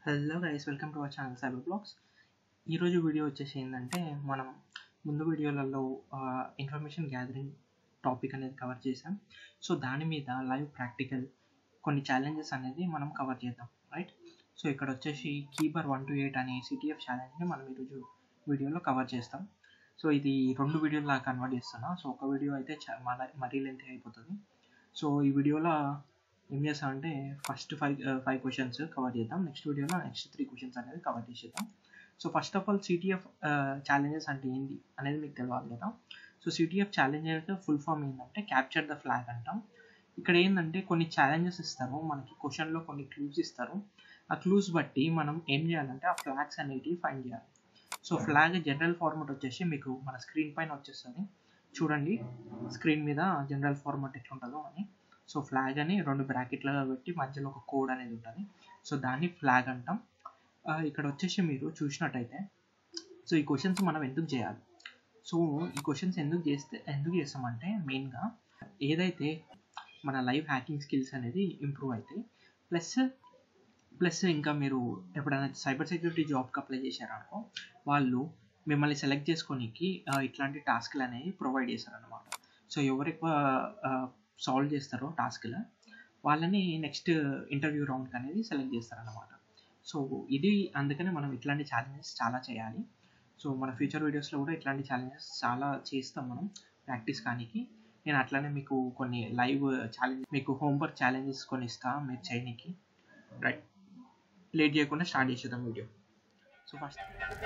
Hello guys welcome to our channel cyber blogs ఈరోజు video వచ్చేసి ఏంటంటే మనం ముందు వీడియోలలో ఇన్ఫర్మేషన్ గ్యాదరింగ్ టాపిక్ అనేది కవర్ చేసాం సో దాని మీద లైవ్ ప్రాక్టికల్ కొన్ని ఛాలెంజెస్ అనేది మనం కవర్ చేద్దాం రైట్ సో ఇక్కడ వచ్చేసి కీబర్ వన్ టు ఎయిట్ అనే సిటీఎఫ్ ఛాలెంజ్ని మనం ఈరోజు వీడియోలో కవర్ చేస్తాం సో ఇది రెండు వీడియోలా కన్వర్ట్ చేస్తున్నా సో ఒక వీడియో అయితే చ- మన మరీ లెంత్ అయిపోతుంది సో ఈ వీడియోలో ఏం చేస్తామంటే first five five questions cover చేద్దాం నెక్స్ట్ వీడియోలో నెక్స్ట్ త్రీ క్వశ్చన్స్ అనేది కవర్ చేసేద్దాం so first of all CTF challenges అంటే ఏంటి అనేది మీకు తెలియాలి కదా so CTF challenges full form ఏంటంటే క్యాప్చర్ ద ఫ్లాగ్ అంటాం ఇక్కడ ఏంటంటే కొన్ని ఛాలెంజెస్ ఇస్తారు మనకి క్వశ్చన్లో కొన్ని క్లూస్ ఇస్తారు ఆ క్లూస్ బట్టి మనం ఏం చేయాలంటే ఆ ఫ్లాగ్స్ అనేటివి ఫైండ్ చేయాలి సో ఫ్లాగ్ జనరల్ ఫార్మాట్ వచ్చేసి మీకు మన స్క్రీన్ పైన వచ్చేస్తుంది చూడండి స్క్రీన్ మీద జనరల్ ఫార్మాట్ ఎట్లుంటుందో అని సో ఫ్లాగ్ అని రెండు బ్రాకెట్లుగా పెట్టి మధ్యలో ఒక కోడ్ అనేది ఉంటుంది సో దాన్ని ఫ్లాగ్ అంటాం ఆ, ఇక్కడ వచ్చేసి మీరు చూసినట్టయితే సో ఈ క్వశ్చన్స్ మనం ఎందుకు చేయాలి సో ఈ క్వశ్చన్స్ ఎందుకు చేస్తే ఎందుకు చేస్తామంటే మెయిన్గా ఏదైతే మన లైవ్ హ్యాకింగ్ స్కిల్స్ అనేది ఇంప్రూవ్ అవుతాయి ప్లస్ ప్లస్ ఇంకా మీరు ఎప్పుడైనా సైబర్ సెక్యూరిటీ జాబ్కి అప్లై చేశారనుకో వాళ్ళు మిమ్మల్ని సెలెక్ట్ చేసుకోనికి ఆ, ఇట్లాంటి టాస్క్లు అనేవి ప్రొవైడ్ చేశారనమాట సో ఎవరు ఎక్కువ సాల్వ్ చేస్తారో టాస్క్లు వాళ్ళని నెక్స్ట్ ఇంటర్వ్యూ రౌండ్కి అనేది సెలెక్ట్ చేస్తారనమాట సో ఇది అందుకనే మనం ఇట్లాంటి ఛాలెంజెస్ చాలా చేయాలి సో మన ఫ్యూచర్ వీడియోస్లో కూడా ఇట్లాంటి ఛాలెంజెస్ చాలా చేస్తాం మనం ప్రాక్టీస్ కానికి నేను అట్లానే మీకు కొన్ని లైవ్ ఛాలెంజ్ మీకు హోంవర్క్ ఛాలెంజెస్ కొన్ని ఇస్తా మీరు చేయనికి రైట్ లేట్ చేయకుండా స్టార్ట్ చేసేద్దాం వీడియో సో ఫస్ట్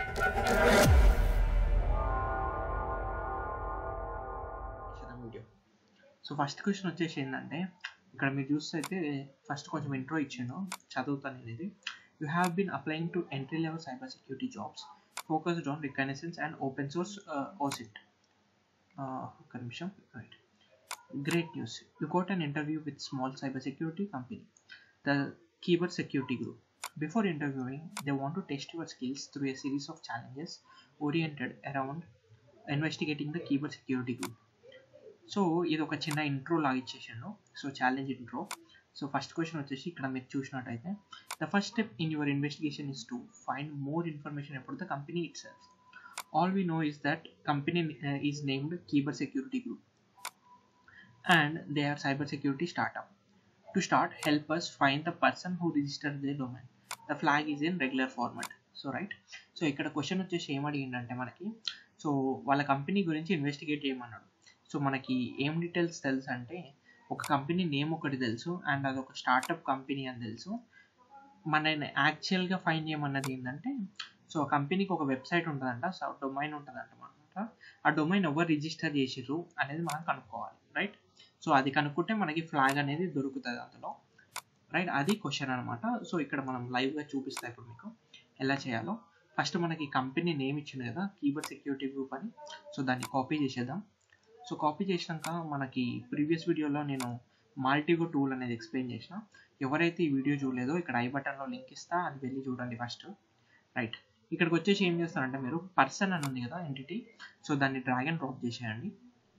చేసేద్దాం వీడియో సో ఫస్ట్ క్వశ్చన్ వచ్చేసి ఏంటంటే ఇక్కడ మీరు చూస్తే అయితే ఫస్ట్ కొంచెం ఇంట్రో ఇచ్చాను చదువుతాను అనేది you have been applying to entry level cyber security jobs focused on reconnaissance and open source OSINT ఒక్క నిమిషం right great news you got an interview with small cyber security company the keyboard security group Before interviewing, they want to test your skills through a series of challenges oriented around investigating the keyboard security group. So ఇది ఒక చిన్న intro లాగా ఇచ్చేసాను so challenge intro so first question వచ్చేసి ఇక్కడ మీరు చూసినట్టయితే the first step in your investigation is to find more information about the company itself all we know is that company is named keyber security group and they are cybersecurity startup. To start, help us find the person who registered their domain. The flag is in regular format. So right so ఇక్కడ question వచ్చేసి ఏం అడిగిందంటే మనకి so వాళ్ళ company గురించి investigate చేయమన్నాడు so మనకి ఏం details తెలుసు అంటే ఒక కంపెనీ నేమ్ ఒకటి తెలుసు అండ్ అది ఒక స్టార్టప్ కంపెనీ అని తెలుసు మన యాక్చువల్గా ఫైండ్ చేయమన్నది ఏంటంటే సో ఆ కంపెనీకి ఒక వెబ్సైట్ ఉంటుందంట సో డొమైన్ ఉంటుందంట అనమాట ఆ డొమైన్ ఎవరు రిజిస్టర్ చేసిర్రు అనేది మనం కనుక్కోవాలి రైట్ సో అది కనుక్కుంటే మనకి ఫ్లాగ్ అనేది దొరుకుతుంది అందులో రైట్ అది క్వశ్చన్ అనమాట సో ఇక్కడ మనం లైవ్గా చూపిస్తా ఇప్పుడు మీకు ఎలా చేయాలో ఫస్ట్ మనకి కంపెనీ నేమ్ ఇచ్చింది కదా కీబోర్డ్ సెక్యూరిటీ గ్రూప్ అని సో దాన్ని కాపీ చేసేద్దాం సో కాపీ చేసినాక మనకి ప్రీవియస్ వీడియోలో నేను మాల్టిగో టూల్ అనేది ఎక్స్ప్లెయిన్ చేసిన ఎవరైతే ఈ వీడియో చూడలేదో ఇక్కడ ఐ బటన్లో లింక్ ఇస్తా అది వెళ్ళి చూడండి ఫస్ట్ రైట్ ఇక్కడికి వచ్చేసి ఏం చేస్తారంటే మీరు పర్సన్ అని ఉంది కదా ఎంటిటీ సో దాన్ని డ్రాగ్ అండ్ డ్రాప్ చేసేయండి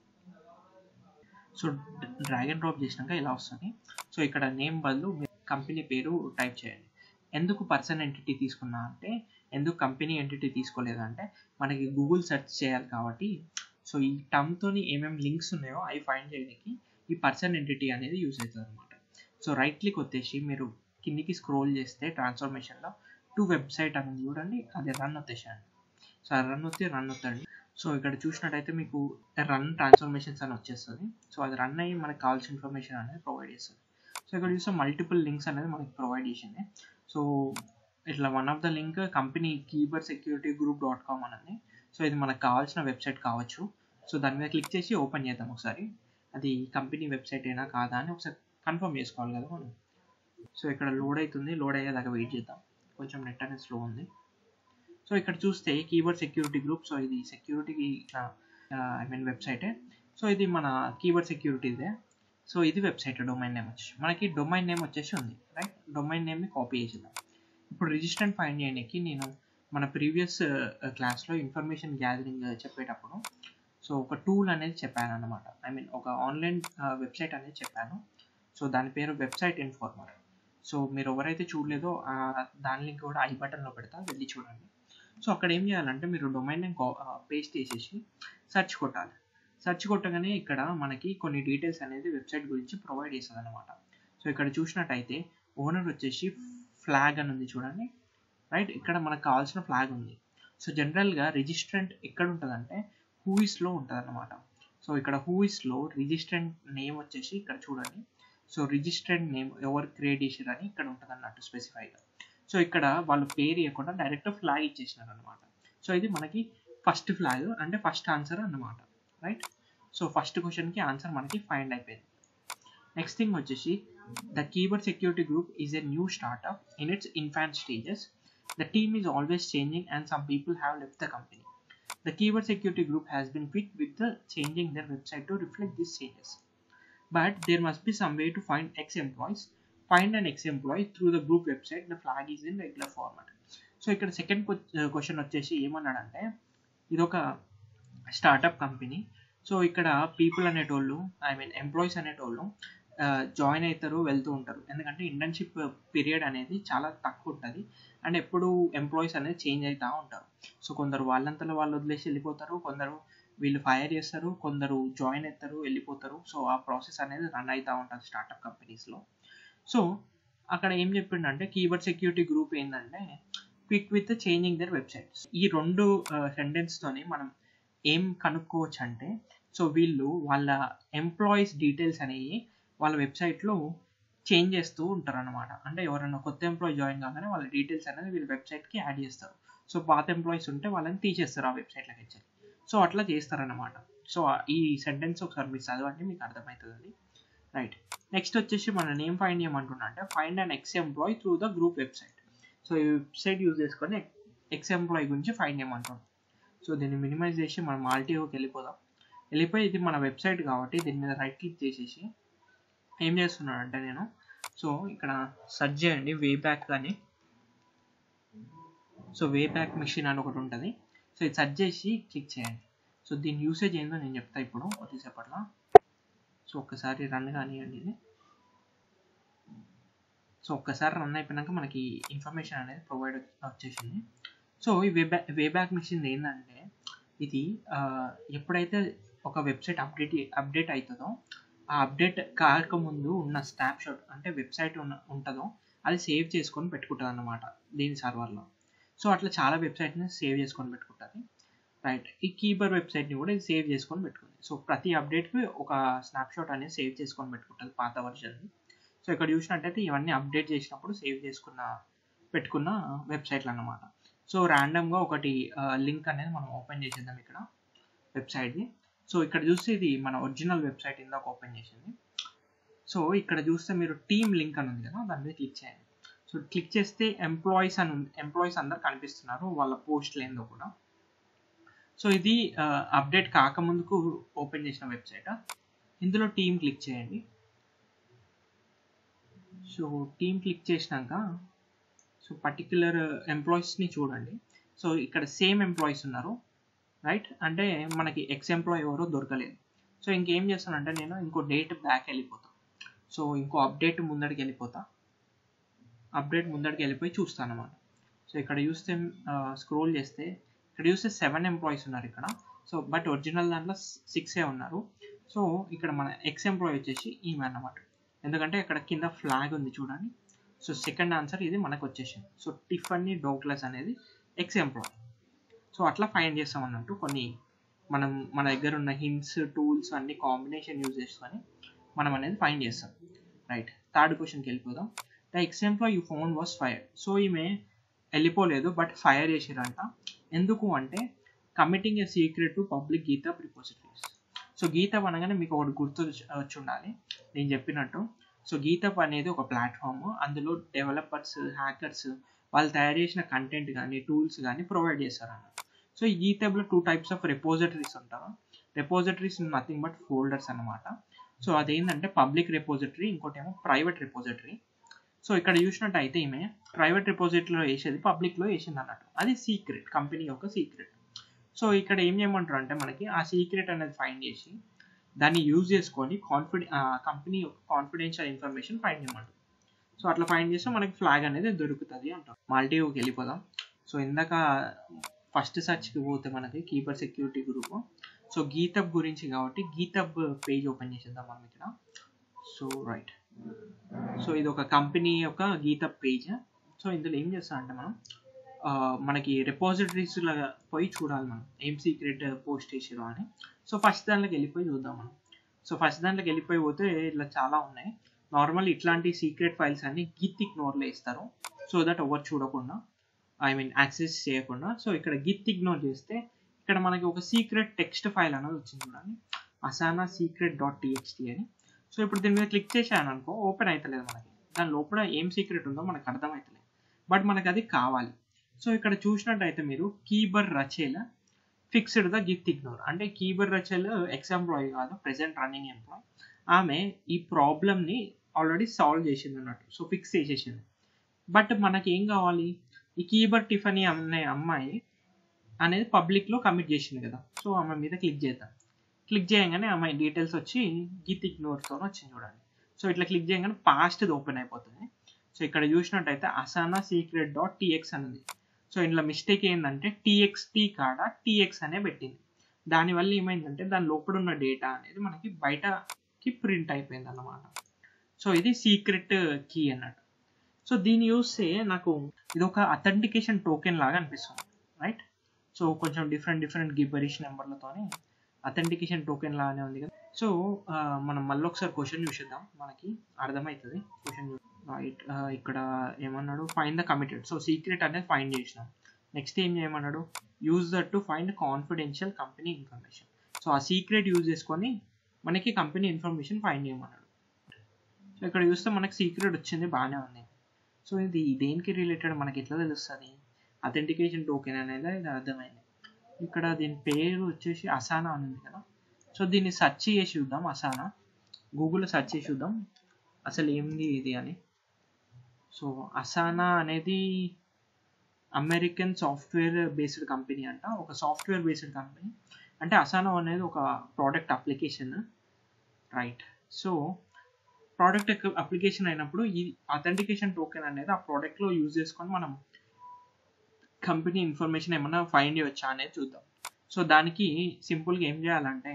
సో డ్రాగ్ అండ్ డ్రాప్ చేసినాక ఇలా వస్తుంది సో ఇక్కడ నేమ్ బదులు కంపెనీ పేరు టైప్ చేయండి ఎందుకు పర్సన్ ఎంటిటీ తీసుకున్నా అంటే ఎందుకు కంపెనీ ఎంటిటీ తీసుకోలేదు అంటే మనకి గూగుల్ సెర్చ్ చేయాలి కాబట్టి సో ఈ టర్మ్తోని ఏమేమి లింక్స్ ఉన్నాయో అవి ఫైండ్ చేయడానికి ఈ పర్సన్ ఎంటిటీ అనేది యూజ్ అవుతుంది అనమాట సో రైట్ క్లిక్ వచ్చేసి మీరు కిందికి స్క్రోల్ చేస్తే ట్రాన్స్ఫర్మేషన్లో టు వెబ్సైట్ అనేది చూడండి అది రన్ వచ్చేసాను సో ఆ రన్ వస్తే రన్ అవుతుంది సో ఇక్కడ చూసినట్టయితే మీకు రన్ ట్రాన్స్ఫర్మేషన్స్ అని వచ్చేస్తుంది సో అది రన్ అయ్యి మనకు కావాల్సిన ఇన్ఫర్మేషన్ అనేది ప్రొవైడ్ చేస్తుంది సో ఇక్కడ చూస్తే మల్టిపుల్ లింక్స్ అనేది మనకి ప్రొవైడ్ చేసింది సో ఇట్లా one of the link company keyber security group dot com అనేది సో ఇది మనకు కావాల్సిన వెబ్సైట్ కావచ్చు సో దాని మీద క్లిక్ చేసి ఓపెన్ చేద్దాం ఒకసారి అది కంపెనీ వెబ్సైట్ అయినా కాదా అని ఒకసారి కన్ఫర్మ్ చేసుకోవాలి కదా మనం సో ఇక్కడ లోడ్ అవుతుంది లోడ్ అయ్యేదాకా వెయిట్ చేద్దాం కొంచెం నెట్ అనేది స్లో ఉంది సో ఇక్కడ చూస్తే కీబోర్డ్ సెక్యూరిటీ గ్రూప్ సో ఇది సెక్యూరిటీకి ఐ మీన్ వెబ్సైటే సో ఇది మన కీబోర్డ్ సెక్యూరిటీదే సో ఇది వెబ్సైట్ డొమైన్ నేమ్ వచ్చేసి మనకి డొమైన్ నేమ్ వచ్చేసి ఉంది రైట్ డొమైన్ నేమ్ని కాపీ చేసేద్దాం ఇప్పుడు రిజిస్టర్డ్ ఫైండ్ చేయడానికి నేను మన ప్రీవియస్ క్లాస్లో ఇన్ఫర్మేషన్ గ్యాదరింగ్ చెప్పేటప్పుడు సో ఒక టూల్ అనేది చెప్పాను అనమాట ఐ మీన్ ఒక ఆన్లైన్ వెబ్సైట్ అనేది చెప్పాను సో దాని పేరు వెబ్సైట్ ఇన్ఫార్మర్ సో మీరు ఎవరైతే చూడలేదో ఆ దాని లింక్ కూడా ఐ బటన్లో పెడతా వెళ్ళి చూడండి సో అక్కడ ఏం చేయాలంటే మీరు డొమైన్ నేమ్ పేస్ట్ చేసేసి సెర్చ్ కొట్టాలి సెర్చ్ కొట్టగానే ఇక్కడ మనకి కొన్ని డీటెయిల్స్ అనేది వెబ్సైట్ గురించి ప్రొవైడ్ చేస్తుంది అనమాట సో ఇక్కడ చూసినట్టయితే ఓనర్ వచ్చేసి ఫ్లాగ్ అని ఉంది చూడండి రైట్ ఇక్కడ మనకు కావాల్సిన ఫ్లాగ్ ఉంది సో జనరల్గా రిజిస్ట్రెంట్ ఎక్కడ ఉంటుందంటే హూయిస్లో ఉంటుంది అనమాట సో ఇక్కడ హూయిస్లో రిజిస్ట్రెంట్ నేమ్ వచ్చేసి ఇక్కడ చూడండి సో రిజిస్టర్డ్ నేమ్ ఎవరు క్రియేట్ చేసారు అని ఇక్కడ ఉంటుంది అన్నట్టు స్పెసిఫైగా సో ఇక్కడ వాళ్ళు పేరు ఇవ్వకుండా డైరెక్ట్ ఫ్లాగ్ ఇచ్చేసినారు అనమాట సో ఇది మనకి ఫస్ట్ ఫ్లాగ్ అంటే ఫస్ట్ ఆన్సర్ అన్నమాట రైట్ సో ఫస్ట్ క్వశ్చన్కి ఆన్సర్ మనకి ఫైండ్ అయిపోయింది నెక్స్ట్ థింగ్ వచ్చేసి the keyboard security group is a new startup in its infant stages the team is always changing and some people have left the company The keyword security group has been quick with the changing their website to reflect these changes. But there must be some way to find ex-employees. Find an ex-employee through the group website. The flag is in regular format. So ఇక్కడ second question వచ్చేసి ఏమన్నాడంటే ఇది ఒక startup company so ఇక్కడ people అనేటోళ్ళు I mean employees అనేటోళ్ళు join అవుతారు వెళ్తూ ఉంటారు ఎందుకంటే ఇంటర్న్షిప్ పీరియడ్ అనేది చాలా తక్కువ ఉంటుంది అండ్ ఎప్పుడు ఎంప్లాయీస్ అనేది చేంజ్ అవుతూ ఉంటారు సో కొందరు వాళ్ళంతలో వాళ్ళు వదిలేసి వెళ్ళిపోతారు కొందరు వీళ్ళు ఫైర్ చేస్తారు కొందరు జాయిన్ అవుతారు వెళ్ళిపోతారు సో ఆ ప్రాసెస్ అనేది రన్ అవుతూ ఉంటుంది స్టార్టప్ కంపెనీస్లో సో అక్కడ ఏం చెప్పిండంటే కీబోర్డ్ సెక్యూరిటీ గ్రూప్ ఏంటంటే quick with changing their websites ఈ రెండు సెంటెన్స్తోని మనం ఏం కనుక్కోవచ్చు అంటే సో వీళ్ళు వాళ్ళ ఎంప్లాయీస్ డీటెయిల్స్ అనేవి వాళ్ళ వెబ్సైట్లో చేంజ్ చేస్తూ ఉంటారు అనమాట అంటే ఎవరైనా కొత్త ఎంప్లాయీ జాయిన్ కాగానే వాళ్ళ డీటెయిల్స్ అనేది వీళ్ళ వెబ్సైట్కి యాడ్ చేస్తారు సో పాత ఎంప్లాయీస్ ఉంటే వాళ్ళని తీసేస్తారు ఆ వెబ్సైట్లోకి వచ్చి సో అట్లా చేస్తారనమాట సో ఈ సెంటెన్స్ ఒకసారి మీరు చదవండి మీకు అర్థమవుతుంది అది రైట్ నెక్స్ట్ వచ్చేసి మన నేమ్ ఫైండ్ చేయమంటున్నా అంటే find and ex employee through the group website so ఈ వెబ్సైట్ యూజ్ చేసుకొని ఎక్స్ ఎంప్లాయీ గురించి ఫైండ్ చేయమంటున్నాం సో దీన్ని మినిమైజ్ చేసి మనం ఆల్టీఓకి వెళ్ళిపోదాం వెళ్ళిపోయి ఇది మన వెబ్సైట్ కాబట్టి దీని మీద రైట్ క్లిక్ చేసేసి ఏం చేస్తున్నాను అంటే నేను సో ఇక్కడ సెర్చ్ చేయండి వే బ్యాక్ అని సో వే బ్యాక్ మిషన్ అని ఒకటి ఉంటుంది సో ఇది సెర్చ్ చేసి క్లిక్ చేయండి సో దీని యూసేజ్ ఏందో నేను చెప్తా ఇప్పుడు కొద్దిసేపట్లో సో ఒక్కసారి రన్ కానివ్వండి ఇది సో ఒక్కసారి రన్ అయిపోయినాక మనకి ఇన్ఫర్మేషన్ అనేది ప్రొవైడ్ వచ్చేసింది సో ఈ way back way back machine ఏంటంటే ఇది ఎప్పుడైతే ఒక వెబ్సైట్ అప్డేట్ అప్డేట్ అవుతుందో ఆ అప్డేట్ కాకముందు ఉన్న స్నాప్ షాట్ అంటే వెబ్సైట్ ఉన్న ఉంటుందో అది సేవ్ చేసుకొని పెట్టుకుంటుంది అన్నమాట దీని సర్వర్లో సో అట్లా చాలా వెబ్సైట్ని సేవ్ చేసుకొని పెట్టుకుంటుంది రైట్ ఈ కీబర్ వెబ్సైట్ని కూడా ఇది సేవ్ చేసుకొని పెట్టుకుంది సో ప్రతి అప్డేట్కి ఒక స్నాప్ షాట్ అనేది సేవ్ చేసుకొని పెట్టుకుంటుంది పాత వర్షన్ని సో ఇక్కడ చూసినట్టయితే ఇవన్నీ అప్డేట్ చేసినప్పుడు సేవ్ చేసుకున్న పెట్టుకున్న వెబ్సైట్లు అన్నమాట సో ర్యాండమ్గా ఒకటి లింక్ అనేది మనం ఓపెన్ చేసేద్దాం ఇక్కడ వెబ్సైట్ది సో ఇక్కడ చూస్తే ఇది మన ఒరిజినల్ వెబ్సైట్ ఇందాక ఓపెన్ చేసింది సో ఇక్కడ చూస్తే మీరు టీమ్ లింక్ అని ఉంది కదా దాని మీద క్లిక్ చేయండి సో క్లిక్ చేస్తే ఎంప్లాయీస్ అని ఉంది ఎంప్లాయీస్ అందరు కనిపిస్తున్నారు వాళ్ళ పోస్ట్లు ఏందో కూడా సో ఇది అప్డేట్ కాకముందుకు ఓపెన్ చేసిన వెబ్సైట్ ఇందులో టీమ్ క్లిక్ చేయండి సో టీమ్ క్లిక్ చేసినాక సో పర్టిక్యులర్ ఎంప్లాయీస్ని చూడండి సో ఇక్కడ సేమ్ ఎంప్లాయీస్ ఉన్నారు రైట్ అంటే మనకి ఎక్స్ ఎంప్లాయీ ఎవరో దొరకలేదు సో ఇంకేం చేస్తానంటే నేను ఇంకో డేట్ బ్యాక్ వెళ్ళిపోతా సో ఇంకో అప్డేట్ ముందడికి వెళ్ళిపోతా అప్డేట్ ముందడికి వెళ్ళిపోయి చూస్తాను అనమాట సో ఇక్కడ చూస్తే స్క్రోల్ చేస్తే ఇక్కడ చూస్తే సెవెన్ ఎంప్లాయీస్ ఉన్నారు ఇక్కడ సో బట్ ఒరిజినల్ దాంట్లో సిక్సే ఉన్నారు సో ఇక్కడ మన ఎక్స్ ఎంప్లాయీ వచ్చేసి ఈమె అన్నమాట ఎందుకంటే ఇక్కడ కింద ఫ్లాగ్ ఉంది చూడండి సో సెకండ్ ఆన్సర్ ఇది మనకు వచ్చేసింది సో టిఫన్నీ డోక్లెస్ అనేది ఎక్స్ ఎంప్లాయీ సో అట్లా ఫైండ్ చేస్తాం అన్నట్టు కొన్ని మనం మన దగ్గర ఉన్న హింట్స్ టూల్స్ అన్ని కాంబినేషన్ యూజ్ చేసుకొని మనం అనేది ఫైండ్ చేస్తాం రైట్ థర్డ్ క్వశ్చన్కి వెళ్ళిపోదాం the ex employee you found was fire so ఈమె వెళ్ళిపోలేదు బట్ ఫైర్ చేసిరంట ఎందుకు అంటే committing a secret to public Git repositories so Git అనగానే మీకు ఒకటి గుర్తు వచ్చి ఉండాలి నేను చెప్పినట్టు సో గీతప్ అనేది ఒక ప్లాట్ఫామ్ అందులో డెవలపర్స్ హ్యాకర్స్ వాళ్ళు తయారు చేసిన కంటెంట్ కానీ టూల్స్ కానీ ప్రొవైడ్ చేస్తారు అన్నమాట సో ఈ గీతబ్లో టూ టైప్స్ ఆఫ్ రెపోజిటరీస్ ఉంటారు రెపోజిటరీస్ నథింగ్ బట్ ఫోల్డర్స్ అనమాట సో అదేంటంటే పబ్లిక్ రెపోజిటరీ ఇంకోటి ఏమో ప్రైవేట్ రెపోజిటరీ సో ఇక్కడ చూసినట్టయితే ఈమె ప్రైవేట్ రిపోజిటరీలో వేసేది పబ్లిక్లో వేసింది అన్నట్టు అది సీక్రెట్ కంపెనీ యొక్క సీక్రెట్ సో ఇక్కడ ఏం చేయమంటారు అంటే మనకి ఆ సీక్రెట్ అనేది ఫైండ్ చేసి దాన్ని యూజ్ చేసుకొని కాన్ఫిడె కంపెనీ యొక్క కాన్ఫిడెన్షియల్ ఇన్ఫర్మేషన్ ఫైండ్ చేయమంటారు సో అట్లా ఫైండ్ చేస్తే మనకి ఫ్లాగ్ అనేది దొరుకుతుంది అంటాం మాల్టీవ్కి వెళ్ళిపోదాం సో ఇందాక ఫస్ట్ సర్చ్కి పోతే మనకి keyber security group so GitHub గురించి కాబట్టి గీతబ్ పేజ్ ఓపెన్ చేసేద్దాం మనం ఇక్కడ సో రైట్ సో ఇది ఒక కంపెనీ యొక్క గీతబ్ పేజ్ సో ఇందులో ఏం చేస్తామంటే మనం మనకి రిపాజిటరీస్ లాగా పోయి చూడాలి మనం ఏం సీక్రెట్ పోస్ట్ చేసారు అని సో ఫస్ట్ దాంట్లోకి వెళ్ళిపోయి చూద్దాం మనం సో ఫస్ట్ దాంట్లోకి వెళ్ళిపోయి పోతే ఇట్లా చాలా ఉన్నాయి నార్మల్ ఇట్లాంటి సీక్రెట్ ఫైల్స్ అన్ని గిత్ ఇగ్నోర్లో ఇస్తారు సో దట్ ఎవరు చూడకుండా ఐ మీన్ యాక్సెస్ చేయకుండా సో ఇక్కడ గిత్ ఇగ్నోర్ చేస్తే ఇక్కడ మనకి ఒక సీక్రెట్ టెక్స్ట్ ఫైల్ అనేది వచ్చింది చూడండి అసానా సీక్రెట్ డాట్ టీఎక్స్టీ అని సో ఇప్పుడు దీని మీద క్లిక్ చేశాను అనుకో ఓపెన్ అవుతలేదు మనకి దాని లోపల ఏం సీక్రెట్ ఉందో మనకు అర్థమవుతలేదు బట్ మనకు అది కావాలి సో ఇక్కడ చూసినట్టయితే మీరు keyber Rachel fixed the git ignore అంటే కీబర్ రచేల్ ఎక్స్ ఎంప్లాయీ కాదు ప్రెసెంట్ రన్నింగ్ ఎంప్లాయ్ ఆమె ఈ ప్రాబ్లమ్ని ఆల్రెడీ సాల్వ్ చేసింది అన్నట్టు సో ఫిక్స్ చేసేసింది బట్ మనకి ఏం కావాలి ఈ కీబర్ టిఫనీ అనే అమ్మాయి అనేది పబ్లిక్లో కమిట్ చేసింది కదా సో ఆమె మీద క్లిక్ చేద్దాం క్లిక్ చేయగానే అమ్మాయి డీటెయిల్స్ వచ్చి గిత్ ఇగ్నోర్తో వచ్చింది చూడండి సో ఇట్లా క్లిక్ చేయగానే పాస్ట్ది ఓపెన్ అయిపోతుంది సో ఇక్కడ చూసినట్టయితే అసానా సీక్రెట్ డాట్ టీఎక్స్ అనేది సో ఇందులో మిస్టేక్ ఏంటంటే టీఎక్స్టీ కాడ టీఎక్స్ అనే పెట్టింది దానివల్ల ఏమైందంటే దాని లోపల ఉన్న డేటా అనేది మనకి బయటకి ప్రింట్ అయిపోయింది అన్నమాట సో ఇది సీక్రెట్ కీ అన్నట్టు సో దీన్ని చూస్తే నాకు ఇది ఒక అథెంటికేషన్ టోకెన్ లాగా అనిపిస్తుంది రైట్ సో కొంచెం డిఫరెంట్ డిఫరెంట్ గిబ్బరిష్ నెంబర్లతోని అథెంటికేషన్ టోకెన్ లాగానే ఉంది కదా సో మనం మళ్ళీ ఒకసారి క్వశ్చన్ చూసేద్దాం మనకి అర్థమవుతుంది క్వశ్చన్ రైట్ ఇక్కడ ఏమన్నాడు find the committed so secret అనేది ఫైండ్ చేసినాం నెక్స్ట్ ఏం చేయమన్నాడు use that to find confidential company information so ఆ సీక్రెట్ యూజ్ చేసుకొని మనకి కంపెనీ ఇన్ఫర్మేషన్ ఫైండ్ చేయమన్నాడు సో ఇక్కడ చూస్తే మనకి సీక్రెట్ వచ్చింది బాగానే ఉంది సో ఇది దేనికి రిలేటెడ్ మనకి ఎట్లా తెలుస్తుంది అథెంటికేషన్ టోకెన్ అనేది ఇది అర్థమైంది ఇక్కడ దీని పేరు వచ్చేసి అసానా అని ఉంది కదా సో దీన్ని సెర్చ్ చేసి చూద్దాం అసానా గూగుల్లో సెర్చ్ చేసి చూద్దాం అసలు ఏంది ఇది అని సో అసానా అనేది అమెరికన్ సాఫ్ట్వేర్ బేస్డ్ కంపెనీ అంట ఒక సాఫ్ట్వేర్ బేస్డ్ కంపెనీ అంటే అసానా అనేది ఒక product application right so product application అయినప్పుడు ఈ అథెంటికేషన్ టోకెన్ అనేది ఆ ప్రోడక్ట్లో యూజ్ చేసుకొని మనం కంపెనీ ఇన్ఫర్మేషన్ ఏమన్నా ఫైండ్ చేయవచ్చా అనేది చూద్దాం సో దానికి సింపుల్గా ఏం చేయాలంటే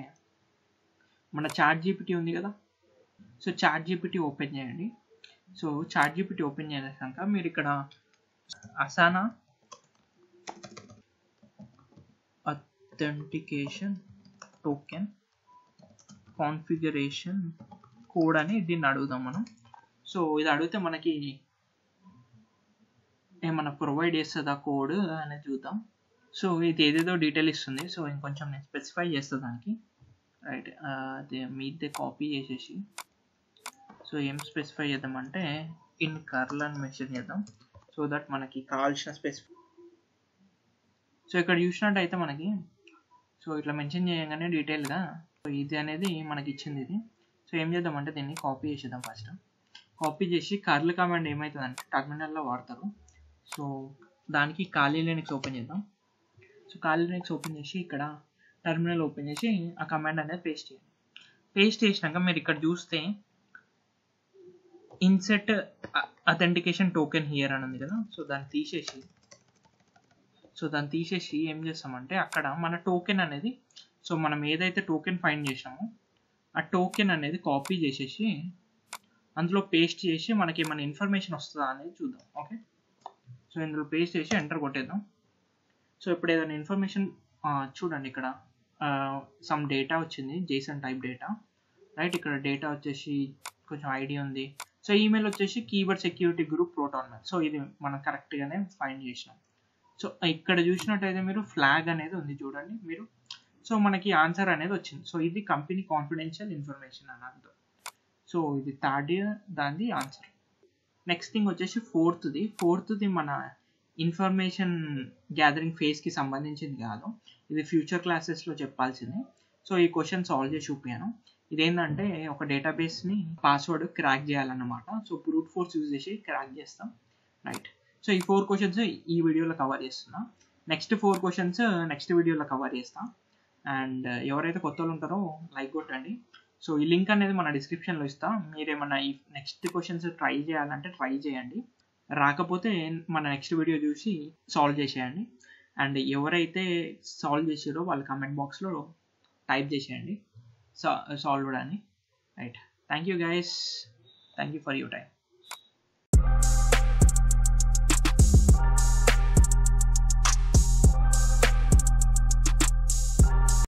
మన చాట్ జీపీటీ ఉంది కదా సో చాట్ జీపీటీ ఓపెన్ చేయండి సో చాట్ జీపీటీ ఓపెన్ చేసాక మీరు ఇక్కడ Asana authentication token configuration code అని దీన్ని అడుగుదాం మనం సో ఇది అడిగితే మనకి ఏమన్నా ప్రొవైడ్ చేస్తుందా కోడ్ అనేది చూద్దాం సో ఇది ఏదేదో డీటెయిల్ ఇస్తుంది సో ఇంకొంచెం నేను స్పెసిఫై చేస్తా దానికి రైట్ అదే మీదే కాపీ చేసేసి సో ఏం స్పెసిఫై చేద్దామంటే ఇన్ కర్ల్ అని మెన్షన్ చేద్దాం సో దట్ మనకి కావాల్సిన స్పెసిఫై సో ఇక్కడ చూసినట్టయితే మనకి సో ఇట్లా మెన్షన్ చేయగానే డీటెయిల్గా సో ఇది అనేది మనకి ఇచ్చింది ఇది సో ఏం చేద్దామంటే దీన్ని కాపీ చేసేద్దాం ఫస్ట్ కాపీ చేసి కర్ల్ కమాండ్ ఏమవుతుందంటే టర్మినల్లో వాడతారు సో దానికి ఖాళీ లినక్స్ ఓపెన్ చేద్దాం సో ఖాళీ లినక్స్ ఓపెన్ చేసి ఇక్కడ టర్మినల్ ఓపెన్ చేసి ఆ కమాండ్ అనేది పేస్ట్ చేయండి పేస్ట్ చేసినాక మీరు ఇక్కడ చూస్తే ఇన్సెట్ అథెంటికేషన్ టోకెన్ హియర్ అని ఉంది కదా సో దాన్ని తీసేసి సో దాన్ని తీసేసి ఏం చేస్తామంటే అక్కడ మన టోకెన్ అనేది సో మనం ఏదైతే టోకెన్ ఫైండ్ చేసామో ఆ టోకెన్ అనేది కాపీ చేసేసి అందులో పేస్ట్ చేసి మనకి ఏమైనా ఇన్ఫర్మేషన్ వస్తుందా అనేది చూద్దాం ఓకే సో ఇందులో పేస్ట్ చేసి ఎంటర్ కొట్టేద్దాం సో ఇప్పుడు ఏదైనా ఇన్ఫర్మేషన్ చూడండి ఇక్కడ సమ్ డేటా వచ్చింది జేసన్ టైప్ డేటా రైట్ ఇక్కడ డేటా వచ్చేసి కొంచెం ఐడి ఉంది సో ఈమెయిల్ వచ్చేసి keyboard security group Proton mail so ఇది మనం కరెక్ట్గానే ఫైండ్ చేసినాం సో ఇక్కడ చూసినట్టయితే మీరు ఫ్లాగ్ అనేది ఉంది చూడండి మీరు సో మనకి ఆన్సర్ అనేది వచ్చింది సో ఇది కంపెనీ కాన్ఫిడెన్షియల్ ఇన్ఫర్మేషన్ అని అర్థం సో ఇది థర్డ్ ఇయర్ దాని ఆన్సర్ నెక్స్ట్ థింగ్ వచ్చేసి ఫోర్త్ది ఫోర్త్ది మన ఇన్ఫర్మేషన్ గ్యాదరింగ్ ఫేజ్కి సంబంధించింది కాదు ఇది ఫ్యూచర్ క్లాసెస్లో చెప్పాల్సింది సో ఈ క్వశ్చన్ సాల్వ్ చేసి చూపాను ఇదేంటంటే ఒక డేటాబేస్ని పాస్వర్డ్ క్రాక్ చేయాలన్నమాట సో బ్రూట్ ఫోర్స్ యూజ్ చేసి క్రాక్ చేస్తాం రైట్ సో ఈ ఫోర్ క్వశ్చన్స్ ఈ వీడియోలో కవర్ చేస్తున్నా నెక్స్ట్ ఫోర్ క్వశ్చన్స్ నెక్స్ట్ వీడియోలో కవర్ చేస్తా అండ్ ఎవరైతే కొత్త వాళ్ళు ఉంటారో లైక్ కొట్టండి సో ఈ లింక్ అనేది మన డిస్క్రిప్షన్లో ఇస్తాం మీరేమన్నా ఈ నెక్స్ట్ క్వశ్చన్స్ ట్రై చేయాలంటే ట్రై చేయండి రాకపోతే మన నెక్స్ట్ వీడియో చూసి సాల్వ్ చేసేయండి అండ్ ఎవరైతే సాల్వ్ చేసారో వాళ్ళ కమెంట్ బాక్స్లో టైప్ చేసేయండి సాల్వ్డ్ అని right thank you guys thank you for your time